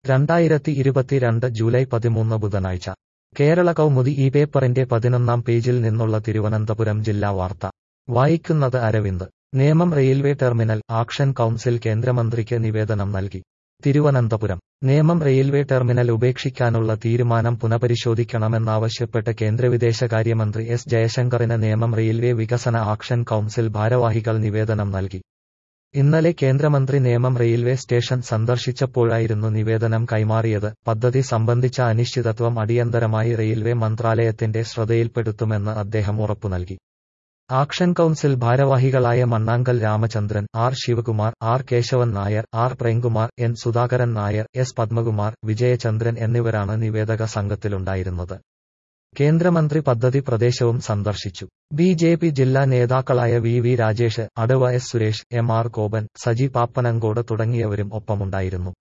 രണ്ടായിരത്തി ഇരുപത്തിരണ്ട് ജൂലൈ പതിമൂന്ന് ബുധനാഴ്ച കേരള കൗമുദി ഈ പേപ്പറിന്റെ പതിനൊന്നാം പേജിൽ നിന്നുള്ള തിരുവനന്തപുരം ജില്ലാ വാർത്ത വായിക്കുന്നത് Aravind Nemom railway terminal action council കേന്ദ്രമന്ത്രിക്ക് നിവേദനം നൽകി തിരുവനന്തപുരം നേമം റെയിൽവേ ടെർമിനൽ ഉപേക്ഷിക്കാനുള്ള തീരുമാനം പുനഃപരിശോധിക്കണമെന്നാവശ്യപ്പെട്ട് കേന്ദ്ര വിദേശകാര്യമന്ത്രി എസ് ജയശങ്കറിന് നേമം റെയിൽവേ വികസന ആക്ഷൻ കൗൺസിൽ ഭാരവാഹികൾ നിവേദനം നൽകി ഇന്നലെ കേന്ദ്രമന്ത്രി നേമം റെയിൽവേ സ്റ്റേഷൻ സന്ദർശിച്ചപ്പോഴായിരുന്നു നിവേദനം കൈമാറിയത് പദ്ധതി സംബന്ധിച്ച അനിശ്ചിതത്വം അടിയന്തരമായി റെയിൽവേ മന്ത്രാലയത്തിന്റെ ശ്രദ്ധയിൽപ്പെടുത്തുമെന്ന് അദ്ദേഹം ഉറപ്പു നൽകി ആക്ഷൻ കൗൺസിൽ ഭാരവാഹികളായ Mannankal Ramachandran R Sivakumar R Kesavan Nair R Premkumar N Sudhakaran Nair S Padmakumar Vijayachandran എന്നിവരാണ് നിവേദക സംഘത്തിലുണ്ടായിരുന്നത് കേന്ദ്രമന്ത്രി പദ്ധതി പ്രദേശവും സന്ദർശിച്ചു ബി ജെ പി ജില്ലാ നേതാക്കളായ വി വി രാജേഷ് അടവ S Suresh M R Gopan Saji Pappanamcode തുടങ്ങിയവരും ഒപ്പമുണ്ടായിരുന്നു